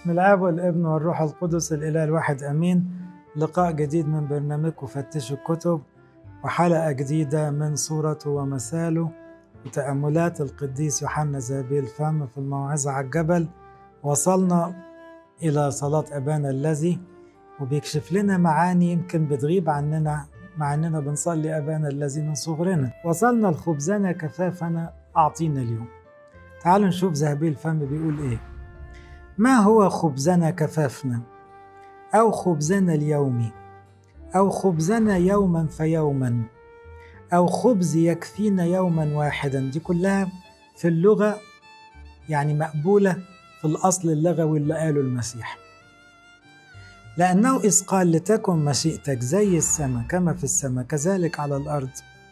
بسم الاب والابن والروح القدس الاله الواحد امين لقاء جديد من برنامجكم فتشوا الكتب وحلقه جديده من صورته ومثاله وتاملات القديس يوحنا ذهبي الفم في الموعظه على الجبل وصلنا الى صلاه ابانا الذي وبيكشف لنا معاني يمكن بتغيب عننا مع اننا بنصلي ابانا الذي من صغرنا وصلنا لخبزنا كفافنا اعطينا اليوم تعالوا نشوف ذهبي الفم بيقول ايه ما هو خبزنا كفافنا او خبزنا اليومي او خبزنا يوما فيوما او خبز يكفينا يوما واحدا دي كلها في اللغه يعني مقبوله في الاصل اللغوي اللي قاله المسيح لانه اذ قال لتكن مشيئتك زي السماء كما في السماء كذلك على الارض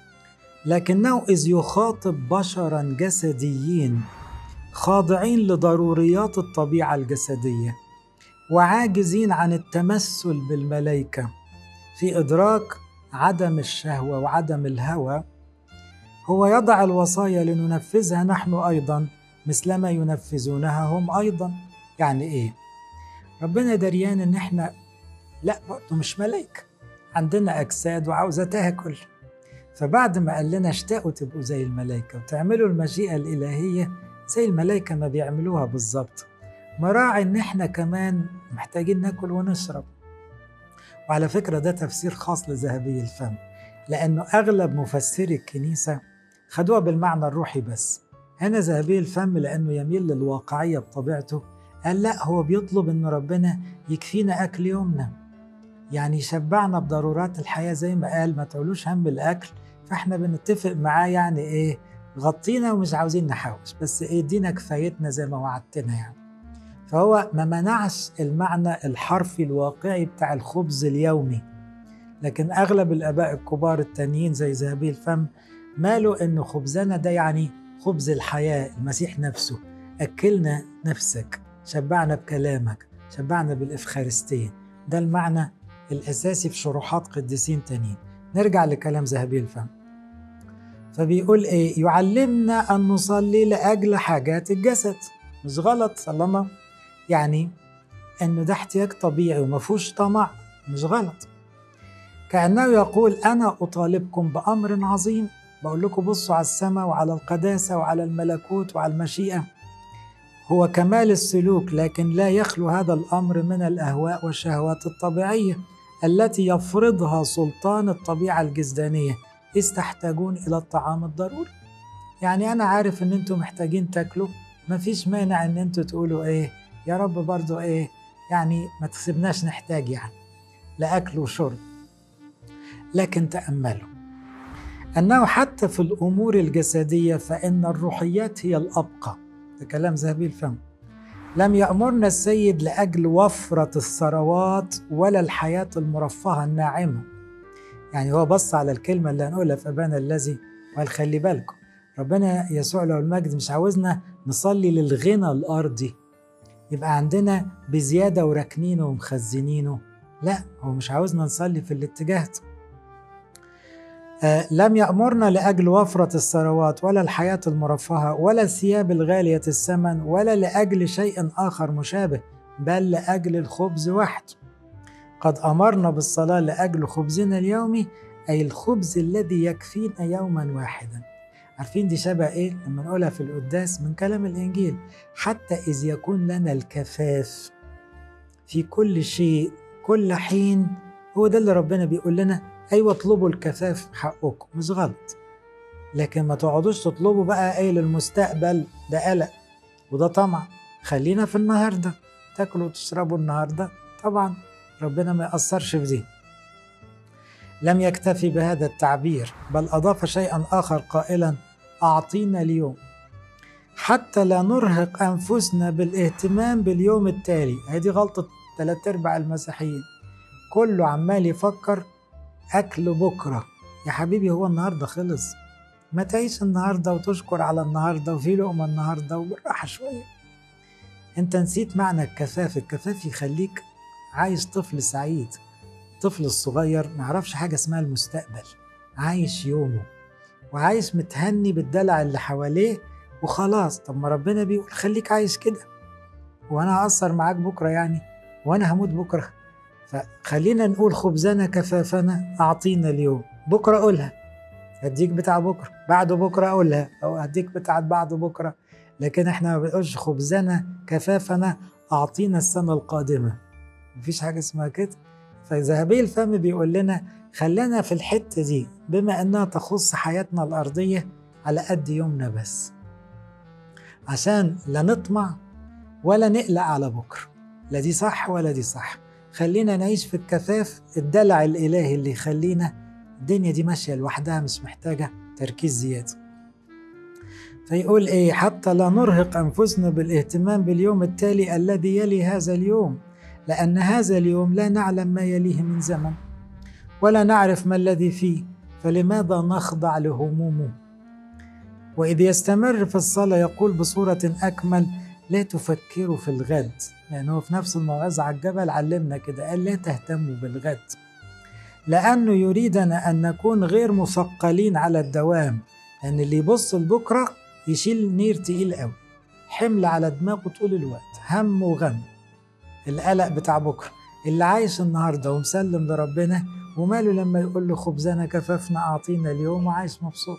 لكنه اذ يخاطب بشرا جسديين خاضعين لضروريات الطبيعه الجسديه وعاجزين عن التمثل بالملائكه في ادراك عدم الشهوه وعدم الهوى هو يضع الوصايا لننفذها نحن ايضا مثلما ينفذونها هم ايضا يعني ايه ربنا دريان ان احنا لا برضه مش ملائكه عندنا اجساد وعاوزه تاكل فبعد ما قال لنا اشتاقوا تبقوا زي الملائكه وتعملوا المشيئه الالهيه زي الملائكه ما بيعملوها بالظبط مراعي ان احنا كمان محتاجين ناكل ونشرب وعلى فكره ده تفسير خاص لذهبي الفم لانه اغلب مفسري الكنيسه خدوها بالمعنى الروحي بس هنا ذهبي الفم لانه يميل للواقعيه بطبيعته قال لا هو بيطلب ان ربنا يكفينا اكل يومنا يعني يشبعنا بضرورات الحياه زي ما قال ما تعولوش هم الاكل فاحنا بنتفق معاه يعني ايه غطينا ومش عاوزين نحوش بس ايه ادينا كفايتنا زي ما وعدتنا يعني فهو ما منعش المعنى الحرفي الواقعي بتاع الخبز اليومي لكن اغلب الاباء الكبار التانيين زي ذهبي الفم مالوا انه خبزنا ده يعني خبز الحياه المسيح نفسه اكلنا نفسك شبعنا بكلامك شبعنا بالإفخارستية ده المعنى الأساسي في شروحات قديسين تانيين نرجع لكلام ذهبي الفم فبيقول إيه يعلمنا أن نصلي لأجل حاجات الجسد مش غلط طالما يعني إنه ده احتياج طبيعي وما فيهوش طمع مش غلط كأنه يقول أنا أطالبكم بأمر عظيم بقول لكم بصوا على السماء وعلى القداسة وعلى الملكوت وعلى المشيئة هو كمال السلوك لكن لا يخلو هذا الامر من الاهواء والشهوات الطبيعيه التي يفرضها سلطان الطبيعه الجسدانيه اذ تحتاجون الى الطعام الضروري يعني انا عارف ان انتم محتاجين تاكلوا مفيش مانع ان انتم تقولوا ايه يا رب برضو ايه يعني ما تسيبناش نحتاج يعني لاكل وشرب لكن تاملوا انه حتى في الامور الجسديه فان الروحيات هي الابقى ده كلام ذهبي الفم لم يأمرنا السيد لأجل وفرة الثروات ولا الحياة المرفهة الناعمة يعني هو بص على الكلمة اللي هنقولها في أبانا الذي وقال خلي بالكم ربنا يسوع له المجد مش عاوزنا نصلي للغنى الأرضي يبقى عندنا بزيادة وراكنينه ومخزنينه لا هو مش عاوزنا نصلي في الاتجاه ده آه لم يأمرنا لأجل وفرة الثروات ولا الحياة المرفهة ولا الثياب الغالية الثمن ولا لأجل شيء آخر مشابه بل لأجل الخبز وحده قد أمرنا بالصلاة لأجل خبزنا اليومي أي الخبز الذي يكفينا يوما واحدا عارفين دي شبه إيه لما نقولها في القداس من كلام الإنجيل حتى إذ يكون لنا الكفاف في كل شيء كل حين هو ده اللي ربنا بيقول لنا ايوه اطلبوا الكفاف حقكم مش غلط لكن ما تقعدوش تطلبوا بقى ايه للمستقبل ده قلق وده طمع خلينا في النهارده تاكلوا وتشربوا النهارده طبعا ربنا ما يأثرش في دي لم يكتفي بهذا التعبير بل أضاف شيئا آخر قائلا أعطينا اليوم حتى لا نرهق أنفسنا بالاهتمام باليوم التالي هذه غلطة ثلاث أرباع المسيحيين كله عمال يفكر أكل بكرة يا حبيبي هو النهاردة خلص ما تعيش النهاردة وتشكر على النهاردة وفي لقمة النهاردة وبالراحة شوية انت نسيت معنى الكفاف الكفاف يخليك عايش طفل سعيد الطفل الصغير ما يعرفش حاجة اسمها المستقبل عايش يومه وعايش متهني بالدلع اللي حواليه وخلاص طب ما ربنا بيقول خليك عايش كده وانا هقصر معاك بكره يعني وانا هموت بكره فخلينا نقول خبزنا كفافنا اعطينا اليوم بكره قولها هديك بتاع بكره بعد بكره اقولها او هديك بتاع بعد بكره لكن احنا ما بنقولش خبزنا كفافنا اعطينا السنه القادمه مفيش حاجه اسمها كده فذهبي الفم بيقول لنا خلينا في الحته دي بما انها تخص حياتنا الارضيه على قد يومنا بس عشان لا نطمع ولا نقلق على بكره لا دي صح ولا دي صح خلينا نعيش في الكفاف الدلع الالهي اللي يخلينا الدنيا دي ماشيه لوحدها مش محتاجه تركيز زياده فيقول ايه حتى لا نرهق انفسنا بالاهتمام باليوم التالي الذي يلي هذا اليوم لان هذا اليوم لا نعلم ما يليه من زمن ولا نعرف ما الذي فيه فلماذا نخضع لهمومه واذ يستمر في الصلاه يقول بصوره اكمل لا تفكروا في الغد لأنه في نفس الموعظة على الجبل علمنا كده قال لا تهتموا بالغد لأنه يريدنا أن نكون غير مثقلين على الدوام لأن اللي يبص لبكرة يشيل نير تقيل قوي حمل على دماغه طول الوقت هم وغم القلق بتاع بكرة اللي عايش النهاردة ومسلم لربنا وماله لما يقول له خبزنا كفافنا أعطينا اليوم وعايش مبسوط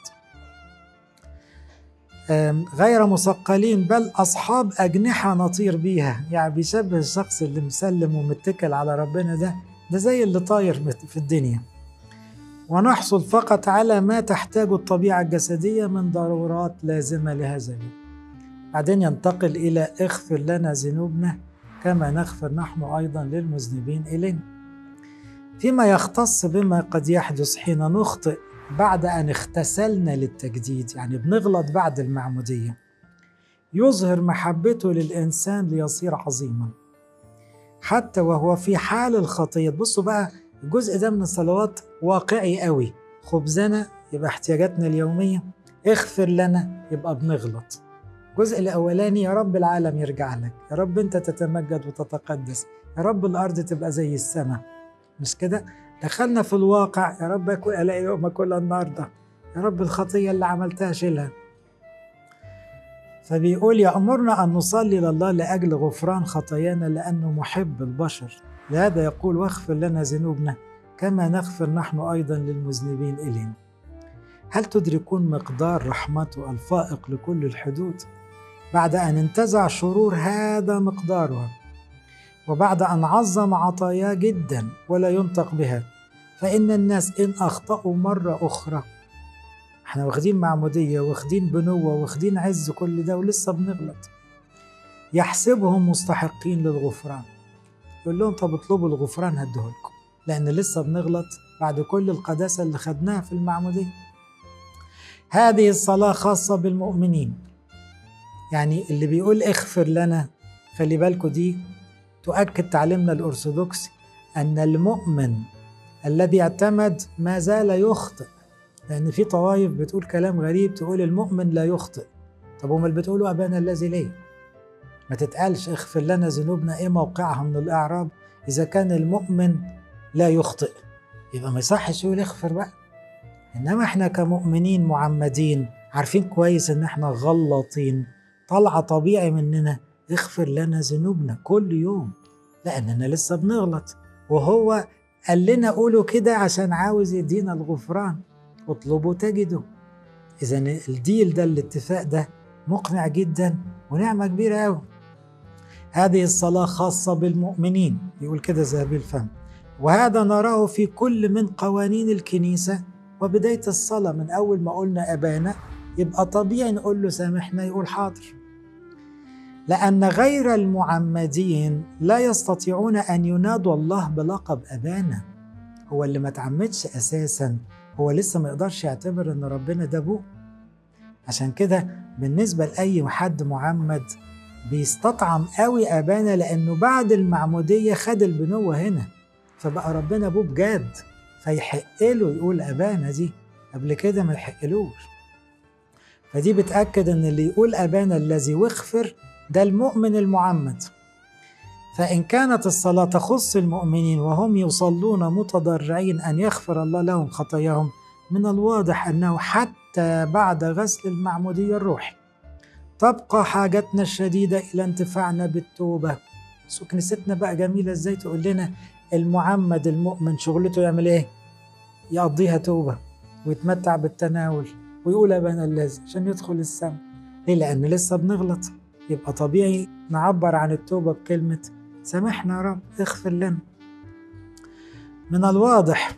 غير مثقلين بل أصحاب أجنحة نطير بيها يعني بيشبه الشخص اللي مسلم ومتكل على ربنا ده ده زي اللي طاير في الدنيا ونحصل فقط على ما تحتاجه الطبيعة الجسدية من ضرورات لازمة لهذا اليوم بعدين ينتقل إلى اغفر لنا ذنوبنا كما نغفر نحن أيضا للمذنبين إلينا فيما يختص بما قد يحدث حين نخطئ بعد أن اغتسلنا للتجديد يعني بنغلط بعد المعمودية يظهر محبته للإنسان ليصير عظيما حتى وهو في حال الخطية بصوا بقى الجزء ده من الصلوات واقعي قوي خبزنا يبقى احتياجاتنا اليومية اغفر لنا يبقى بنغلط الجزء الأولاني يا رب العالم يرجع لك يا رب أنت تتمجد وتتقدس يا رب الأرض تبقى زي السماء مش كده دخلنا في الواقع يا رب أكل ألاقي يوم أكلها النهاردة يا رب الخطية اللي عملتها شيلها فبيقول يأمرنا أن نصلي لله لأجل غفران خطايانا لأنه محب البشر لهذا يقول واغفر لنا ذنوبنا كما نغفر نحن أيضا للمذنبين إلينا هل تدركون مقدار رحمته الفائق لكل الحدود بعد أن انتزع شرور هذا مقدارها وبعد أن عظم عطاياه جدا ولا ينطق بها فإن الناس إن أخطأوا مرة أخرى احنا واخدين معمودية واخدين بنوة واخدين عز كل ده ولسه بنغلط يحسبهم مستحقين للغفران يقول لهم طب اطلبوا الغفران هديهولكم لأن لسه بنغلط بعد كل القداسة اللي خدناها في المعمودية هذه الصلاة خاصة بالمؤمنين يعني اللي بيقول اغفر لنا خلي بالكم دي تؤكد تعليمنا الأرثوذكسي أن المؤمن الذي اعتمد ما زال يخطئ لأن في طوائف بتقول كلام غريب تقول المؤمن لا يخطئ طب امال بتقولوا أبانا الذي ليه؟ ما تتقالش اغفر لنا ذنوبنا ايه موقعها من الإعراب إذا كان المؤمن لا يخطئ يبقى ما يصحش يقول اغفر بقى إنما احنا كمؤمنين معمدين عارفين كويس إن احنا غلطين طالعة طبيعي مننا اغفر لنا ذنوبنا كل يوم لأننا لسه بنغلط وهو قال لنا قولوا كده عشان عاوز يدينا الغفران اطلبوا تجدوا إذا الديل ده الاتفاق ده مقنع جدا ونعمة كبيرة أوي هذه الصلاة خاصة بالمؤمنين يقول كده ذهبي الفم وهذا نراه في كل من قوانين الكنيسة وبداية الصلاة من أول ما قلنا أبانا يبقى طبيعي نقول له سامحنا يقول حاضر لأن غير المعمدين لا يستطيعون أن ينادوا الله بلقب أبانا هو اللي ما تعمدش أساسا هو لسه ما يقدرش يعتبر أن ربنا ده أبوه عشان كده بالنسبة لأي حد معمد بيستطعم قوي أبانا لأنه بعد المعمودية خد البنوة هنا فبقى ربنا أبوه بجد فيحق له يقول أبانا دي قبل كده ما يحقلوش فدي بتأكد أن اللي يقول أبانا الذي واغفر ده المؤمن المعمد فإن كانت الصلاة تخص المؤمنين وهم يصلون متضرعين أن يغفر الله لهم خطاياهم من الواضح أنه حتى بعد غسل المعمودية الروحي تبقى حاجتنا الشديدة إلى انتفاعنا بالتوبة سو كنيستنا بقى جميلة ازاي تقول لنا المعمد المؤمن شغلته يعمل ايه يقضيها توبة ويتمتع بالتناول ويقول أبانا الذي عشان يدخل السماء ليه لأن لسه بنغلط يبقى طبيعي نعبر عن التوبة بكلمة سامحنا يا رب اغفر لنا من الواضح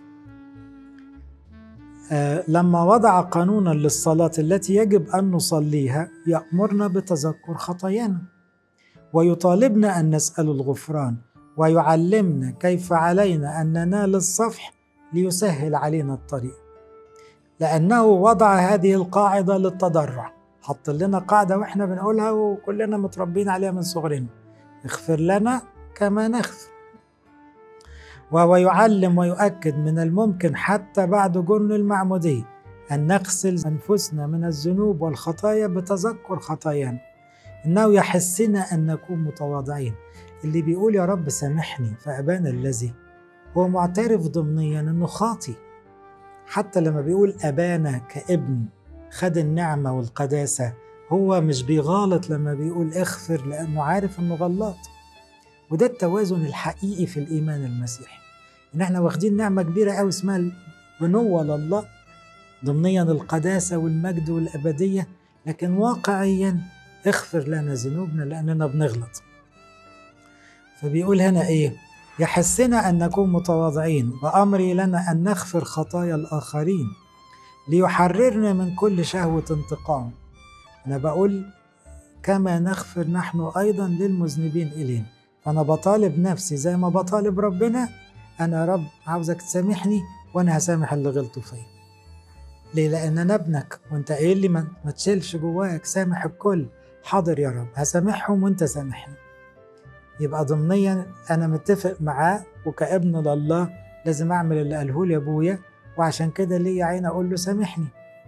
آه لما وضع قانونا للصلاة التي يجب أن نصليها يأمرنا بتذكر خطايانا ويطالبنا أن نسأل الغفران ويعلمنا كيف علينا أن ننال الصفح ليسهل علينا الطريق لأنه وضع هذه القاعدة للتضرع حط لنا قاعدة وإحنا بنقولها وكلنا متربين عليها من صغرنا اغفر لنا كما نغفر وهو يعلم ويؤكد من الممكن حتى بعد جرن المعمودية أن نغسل أنفسنا من الذنوب والخطايا بتذكر خطايانا إنه يحسنا أن نكون متواضعين اللي بيقول يا رب سامحني فأبانا الذي هو معترف ضمنيا أنه خاطي حتى لما بيقول أبانا كابن خد النعمة والقداسة هو مش بيغالط لما بيقول اغفر لأنه عارف أنه غلط وده التوازن الحقيقي في الإيمان المسيحي إن احنا واخدين نعمة كبيرة قوي اسمها البنوة لله ضمنيا القداسة والمجد والأبدية لكن واقعيا اغفر لنا ذنوبنا لأننا بنغلط فبيقول هنا إيه يحسنا أن نكون متواضعين وأمري لنا أن نغفر خطايا الآخرين ليحررنا من كل شهوة انتقام أنا بقول كما نغفر نحن أيضا للمذنبين إلينا فأنا بطالب نفسي زي ما بطالب ربنا أنا يا رب عاوزك تسامحني وأنا هسامح اللي غلطوا فيا ليه؟ لأن أنا ابنك وأنت قايل لي ما, ما تشيلش جواك سامح الكل حاضر يا رب هسامحهم وأنت سامحني يبقى ضمنيا أنا متفق معاه وكابن لله لازم أعمل اللي قاله لي أبويا وعشان كده ليا عين أقول له سامحني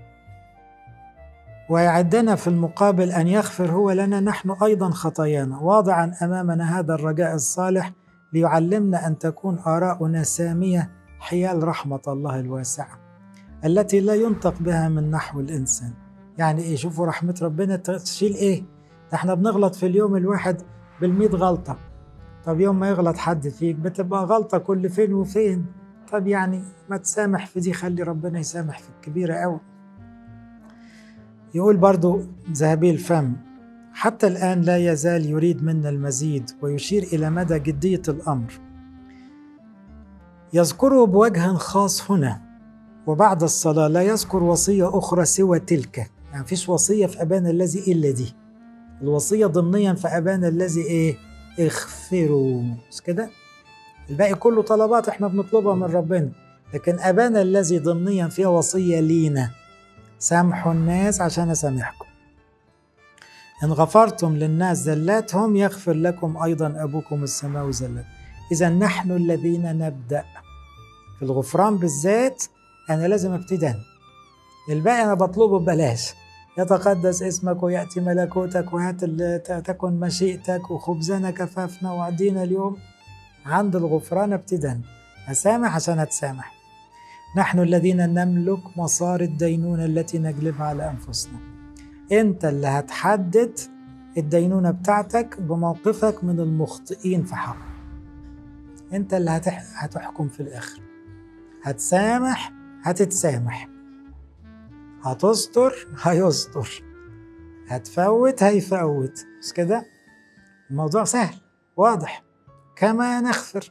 ويعدنا في المقابل أن يغفر هو لنا نحن أيضا خطايانا واضعا أمامنا هذا الرجاء الصالح ليعلمنا أن تكون آراؤنا سامية حيال رحمة الله الواسعة التي لا ينطق بها من نحو الإنسان يعني إيه شوفوا رحمة ربنا تشيل إيه ده احنا بنغلط في اليوم الواحد بالمئة غلطة طب يوم ما يغلط حد فيك بتبقى غلطة كل فين وفين طب يعني ما تسامح في دي خلي ربنا يسامح في الكبيرة أوي يقول برضو ذهبي الفم حتى الآن لا يزال يريد منا المزيد ويشير إلى مدى جدية الأمر يذكره بوجه خاص هنا وبعد الصلاة لا يذكر وصية أخرى سوى تلك يعني فيش وصية في أبانا الذي إلا دي الوصية ضمنيا في أبانا الذي إيه اغفروا مش كده الباقي كله طلبات احنا بنطلبها من ربنا لكن أبانا الذي ضمنيا فيها وصية لينا سامحوا الناس عشان أسامحكم إن غفرتم للناس زلاتهم يغفر لكم أيضا أبوكم السماوي زلات إذا نحن الذين نبدأ في الغفران بالذات أنا لازم ابتدي الباقي أنا بطلبه ببلاش يتقدس اسمك ويأتي ملكوتك وهات تكن مشيئتك وخبزنا كفافنا وعدينا اليوم عند الغفران ابتداء أسامح عشان أتسامح نحن الذين نملك مصار الدينونة التي نجلبها على أنفسنا أنت اللي هتحدد الدينونة بتاعتك بموقفك من المخطئين في حق أنت اللي هتح... هتحكم في الآخر هتسامح هتتسامح هتستر هيستر هتفوت هيفوت مش كده الموضوع سهل واضح كما نغفر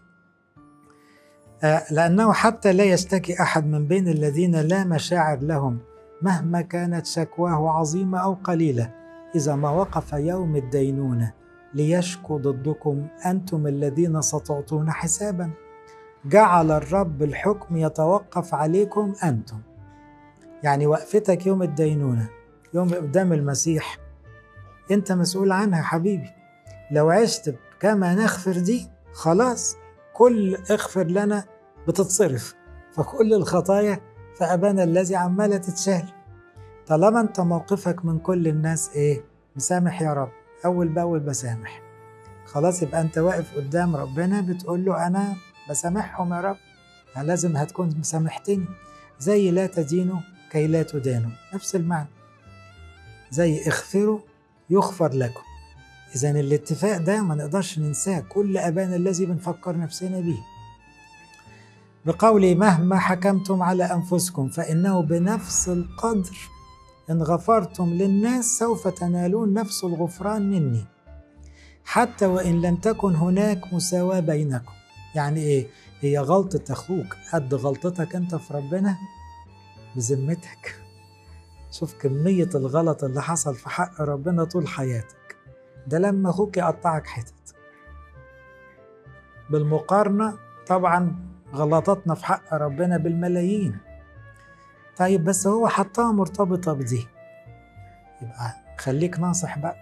لأنه حتى لا يشتكي أحد من بين الذين لا مشاعر لهم مهما كانت شكواه عظيمة أو قليلة إذا ما وقف يوم الدينونة ليشكو ضدكم أنتم الذين ستعطون حسابا جعل الرب الحكم يتوقف عليكم أنتم يعني وقفتك يوم الدينونة يوم قدام المسيح أنت مسؤول عنها حبيبي لو عشت كما نغفر دي خلاص كل اغفر لنا بتتصرف فكل الخطايا فأبانا الذي عمالة تتشال طالما انت موقفك من كل الناس ايه مسامح يا رب اول باول بسامح خلاص يبقى انت واقف قدام ربنا بتقول له انا بسامحهم يا رب يعني لازم هتكون مسامحتني زي لا تدينوا كي لا تدانوا نفس المعنى زي اغفروا يغفر لكم إذا الاتفاق ده ما نقدرش ننساه كل أبانا الذي بنفكر نفسنا به بقولي مهما حكمتم على أنفسكم فإنه بنفس القدر إن غفرتم للناس سوف تنالون نفس الغفران مني حتى وإن لم تكن هناك مساواة بينكم يعني إيه؟ هي غلطة أخوك قد غلطتك أنت في ربنا بذمتك شوف كمية الغلط اللي حصل في حق ربنا طول حياتك ده لما أخوك يقطعك حتت بالمقارنة طبعا غلطاتنا في حق ربنا بالملايين طيب بس هو حطها مرتبطة بدي يبقى خليك ناصح بقى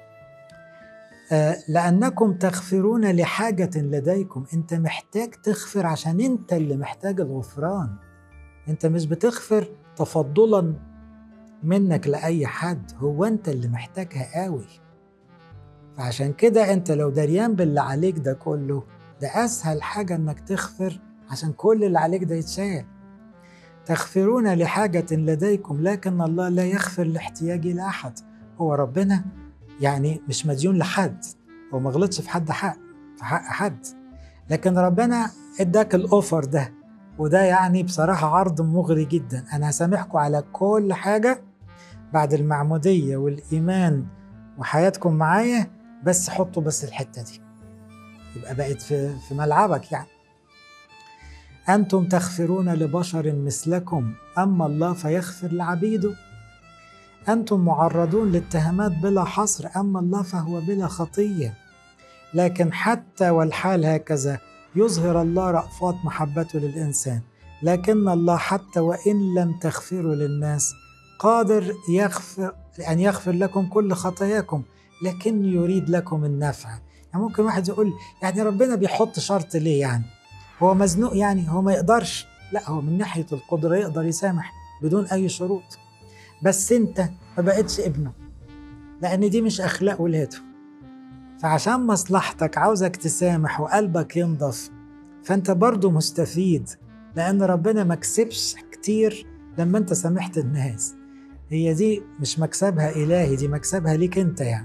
آه لأنكم تغفرون لحاجة لديكم أنت محتاج تغفر عشان أنت اللي محتاج الغفران أنت مش بتغفر تفضلا منك لأي حد هو أنت اللي محتاجها قوي فعشان كده أنت لو دريان باللي عليك ده كله ده أسهل حاجة إنك تغفر عشان كل اللي عليك ده يتشال تغفرون لحاجة لديكم لكن الله لا يغفر لاحتياج لأحد هو ربنا يعني مش مديون لحد هو ما غلطش في حد حق في حق حد لكن ربنا اداك الاوفر ده وده يعني بصراحة عرض مغري جدا أنا هسامحكم على كل حاجة بعد المعمودية والإيمان وحياتكم معايا بس حطوا بس الحتة دي يبقى بقت في, في ملعبك يعني أنتم تغفرون لبشر مثلكم أما الله فيغفر لعبيده أنتم معرضون لاتهامات بلا حصر أما الله فهو بلا خطية لكن حتى والحال هكذا يظهر الله رأفات محبته للإنسان لكن الله حتى وإن لم تغفروا للناس قادر يغفر أن يغفر لكم كل خطاياكم لكن يريد لكم النفع يعني ممكن واحد يقول يعني ربنا بيحط شرط ليه يعني هو مزنوق يعني هو ما يقدرش لا هو من ناحية القدرة يقدر يسامح بدون أي شروط بس أنت ما بقتش ابنه لأن دي مش أخلاق ولاده فعشان مصلحتك عاوزك تسامح وقلبك ينضف فأنت برضو مستفيد لأن ربنا ما كسبش كتير لما أنت سامحت الناس هي دي مش مكسبها إلهي دي مكسبها ليك أنت يعني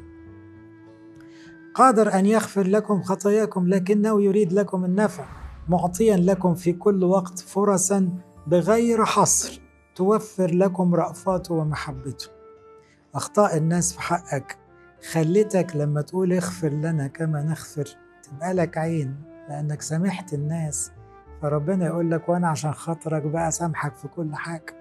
قادر أن يغفر لكم خطاياكم لكنه يريد لكم النفع معطيا لكم في كل وقت فرصا بغير حصر توفر لكم رأفاته ومحبته أخطاء الناس في حقك خلتك لما تقول اغفر لنا كما نغفر تبقى لك عين لأنك سامحت الناس فربنا يقول لك وأنا عشان خاطرك بقى سامحك في كل حاجة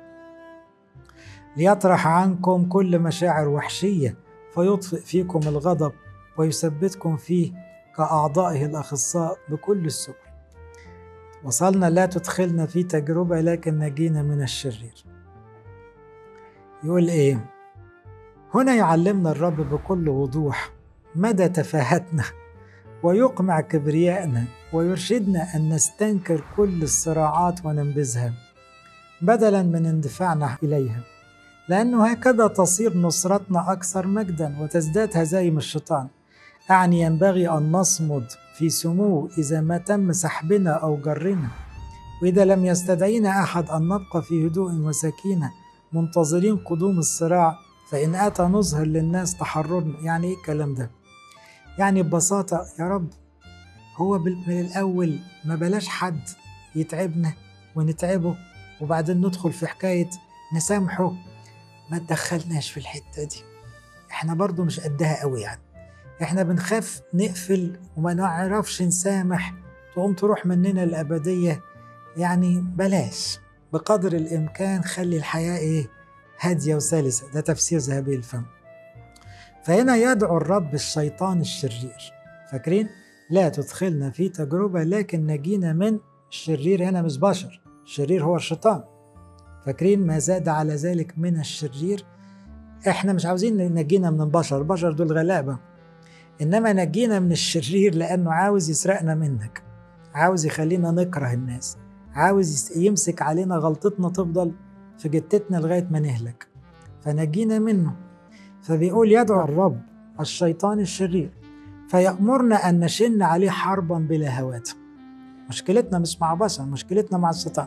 ليطرح عنكم كل مشاعر وحشية فيطفئ فيكم الغضب ويثبتكم فيه كأعضائه الأخصاء بكل السبل وصلنا لا تدخلنا في تجربة لكن نجينا من الشرير يقول إيه هنا يعلمنا الرب بكل وضوح مدى تفاهتنا ويقمع كبريائنا ويرشدنا أن نستنكر كل الصراعات وننبذها بدلا من اندفاعنا إليها لأنه هكذا تصير نصرتنا أكثر مجدا وتزداد هزايم الشيطان أعني ينبغي أن نصمد في سمو إذا ما تم سحبنا أو جرنا وإذا لم يستدعينا أحد أن نبقى في هدوء وسكينة منتظرين قدوم الصراع فإن أتى نظهر للناس تحررنا يعني إيه الكلام ده؟ يعني ببساطة يا رب هو من الأول ما بلاش حد يتعبنا ونتعبه وبعدين ندخل في حكاية نسامحه ما تدخلناش في الحتة دي احنا برضو مش قدها قوي يعني احنا بنخاف نقفل وما نعرفش نسامح تقوم تروح مننا الأبدية يعني بلاش بقدر الإمكان خلي الحياة إيه هادية وسلسة ده تفسير ذهبي الفم فهنا يدعو الرب الشيطان الشرير فاكرين لا تدخلنا في تجربة لكن نجينا من الشرير هنا مش بشر الشرير هو الشيطان فاكرين ما زاد على ذلك من الشرير احنا مش عاوزين نجينا من البشر البشر دول غلابة انما نجينا من الشرير لانه عاوز يسرقنا منك عاوز يخلينا نكره الناس عاوز يمسك علينا غلطتنا تفضل في جتتنا لغايه ما نهلك فنجينا منه فبيقول يدعو الرب الشيطان الشرير فيأمرنا أن نشن عليه حربا بلا هوات مشكلتنا مش مع بشر مشكلتنا مع الشيطان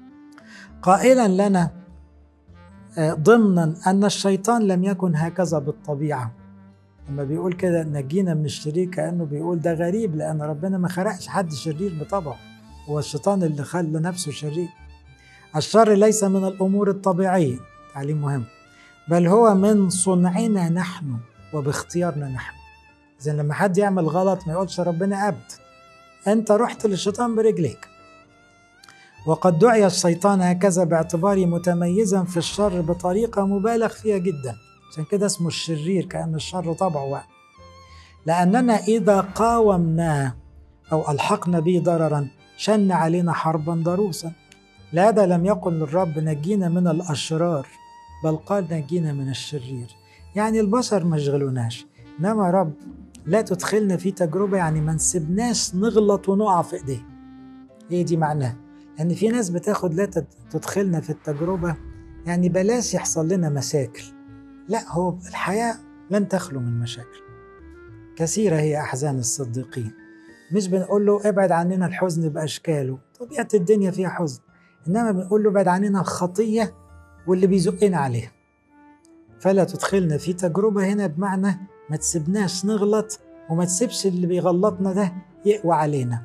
قائلا لنا ضمنا أن الشيطان لم يكن هكذا بالطبيعة لما بيقول كده نجينا من الشرير كأنه بيقول ده غريب لأن ربنا ما خلقش حد شرير بطبعه هو الشيطان اللي خلى نفسه شرير الشر ليس من الأمور الطبيعية تعليم مهم بل هو من صنعنا نحن وباختيارنا نحن إذا لما حد يعمل غلط ما يقولش ربنا أبد أنت رحت للشيطان برجليك وقد دعي الشيطان هكذا باعتباره متميزا في الشر بطريقة مبالغ فيها جدا عشان كده اسمه الشرير كأن الشر طبعه واحد لأننا إذا قاومناه أو ألحقنا به ضررا شن علينا حربا ضروسا لهذا لم يقل الرب نجينا من الأشرار بل قال نجينا من الشرير يعني البشر ما يشغلوناش إنما رب لا تدخلنا في تجربة يعني ما نسيبناش نغلط ونقع في إيديه هي دي معناها لأن في ناس بتاخد لا تدخلنا في التجربة يعني بلاش يحصل لنا مشاكل لا هو الحياة لن تخلو من مشاكل كثيرة هي أحزان الصديقين مش بنقول له ابعد عننا الحزن بأشكاله طبيعة الدنيا فيها حزن إنما بنقول له ابعد عننا الخطية واللي بيزقنا عليها فلا تدخلنا في تجربة هنا بمعنى ما تسيبناش نغلط وما تسيبش اللي بيغلطنا ده يقوى علينا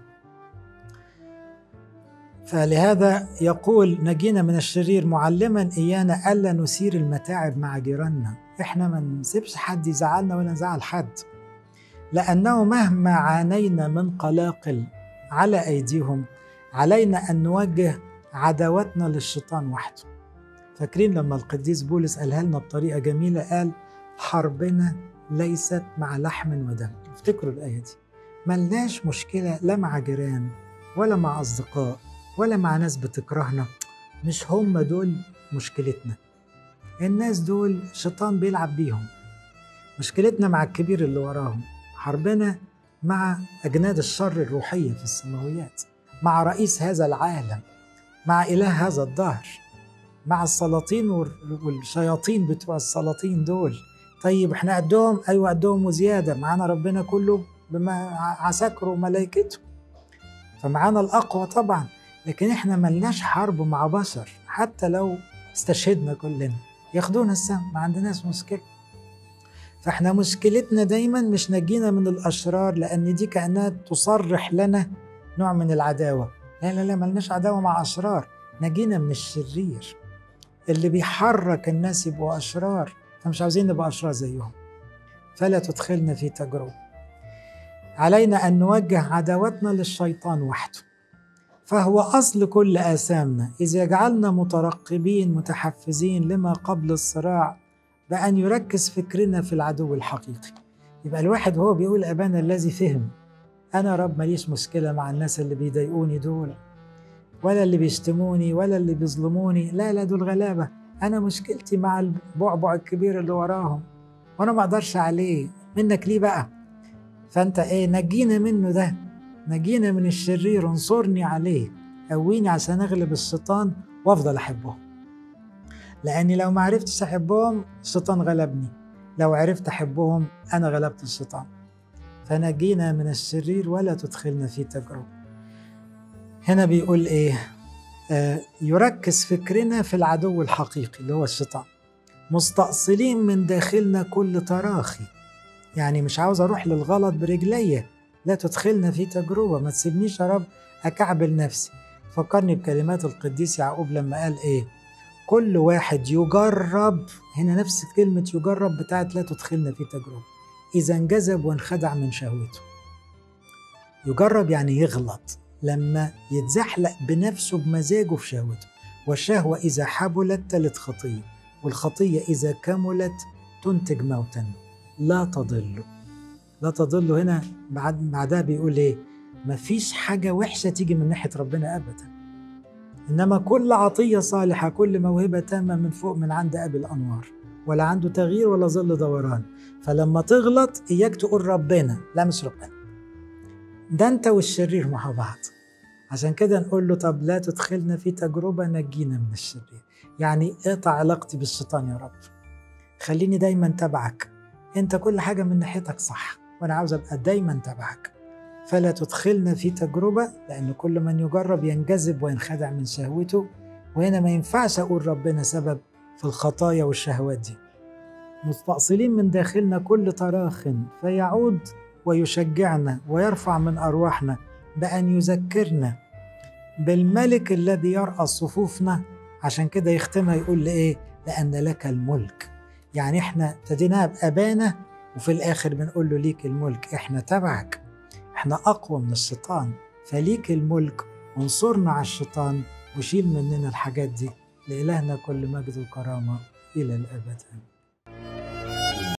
فلهذا يقول نجينا من الشرير معلما إيانا ألا نثير المتاعب مع جيراننا إحنا ما نسيبش حد يزعلنا ولا نزعل حد لأنه مهما عانينا من قلاقل على أيديهم علينا أن نوجه عداوتنا للشيطان وحده فاكرين لما القديس بولس قالها لنا بطريقة جميلة قال حربنا ليست مع لحم ودم افتكروا الآية دي ملناش مشكلة لا مع جيران ولا مع أصدقاء ولا مع ناس بتكرهنا مش هم دول مشكلتنا الناس دول شيطان بيلعب بيهم مشكلتنا مع الكبير اللي وراهم حربنا مع أجناد الشر الروحية في السماويات مع رئيس هذا العالم مع إله هذا الدهر مع السلاطين والشياطين بتوع السلاطين دول طيب احنا قدهم ايوه قدهم وزياده معانا ربنا كله بما عساكره وملائكته فمعانا الاقوى طبعا لكن احنا ملناش حرب مع بشر حتى لو استشهدنا كلنا ياخدونا السم ما عندناش مشكله فاحنا مشكلتنا دايما مش نجينا من الاشرار لان دي كانها تصرح لنا نوع من العداوه لا لا لا ملناش عداوه مع اشرار نجينا من الشرير اللي بيحرك الناس يبقوا اشرار فمش عاوزين نبقى اشرار زيهم فلا تدخلنا في تجربه علينا ان نوجه عداوتنا للشيطان وحده فهو اصل كل اثامنا اذ يجعلنا مترقبين متحفزين لما قبل الصراع بان يركز فكرنا في العدو الحقيقي يبقى الواحد وهو بيقول ابانا الذي فهم انا رب ماليش مشكله مع الناس اللي بيضايقوني دول ولا اللي بيشتموني ولا اللي بيظلموني لا لا دول غلابه انا مشكلتي مع البعبع الكبير اللي وراهم وانا ما اقدرش عليه منك ليه بقى فانت ايه نجينا منه ده نجينا من الشرير انصرني عليه قويني عشان اغلب الشيطان وافضل احبهم لاني لو ما عرفتش احبهم الشيطان غلبني لو عرفت احبهم انا غلبت الشيطان فنجينا من الشرير ولا تدخلنا في تجربه هنا بيقول ايه آه يركز فكرنا في العدو الحقيقي اللي هو الشيطان مستأصلين من داخلنا كل تراخي يعني مش عاوز اروح للغلط برجليا لا تدخلنا في تجربه ما تسيبنيش يا رب اكعبل نفسي فكرني بكلمات القديس يعقوب لما قال ايه كل واحد يجرب هنا نفس كلمة يجرب بتاعت لا تدخلنا في تجربة إذا انجذب وانخدع من شهوته يجرب يعني يغلط لما يتزحلق بنفسه بمزاجه في شهوته والشهوة إذا حبلت تلت خطية والخطية إذا كملت تنتج موتا لا تضل لا تضل هنا بعد بعدها بيقول ايه مفيش حاجة وحشة تيجي من ناحية ربنا أبدا إنما كل عطية صالحة كل موهبة تامة من فوق من عند أبي الأنوار ولا عنده تغيير ولا ظل دوران فلما تغلط إياك تقول ربنا لا مش ربنا ده أنت والشرير مع بعض عشان كده نقول له طب لا تدخلنا في تجربة نجينا من الشرير يعني اقطع علاقتي بالشيطان يا رب خليني دايما تبعك انت كل حاجة من ناحيتك صح وانا عاوز ابقى دايما تبعك فلا تدخلنا في تجربة لأن كل من يجرب ينجذب وينخدع من شهوته وهنا ما ينفعش أقول ربنا سبب في الخطايا والشهوات دي مستأصلين من داخلنا كل تراخ فيعود ويشجعنا ويرفع من أرواحنا بأن يذكرنا بالملك الذي يرأس صفوفنا عشان كده يختمها يقول لإيه لأن لك الملك يعني احنا ابتديناها بأبانا وفي الآخر بنقول له ليك الملك احنا تبعك احنا أقوى من الشيطان فليك الملك وانصرنا على الشيطان وشيل مننا الحاجات دي لإلهنا كل مجد وكرامة إلى الأبد آمين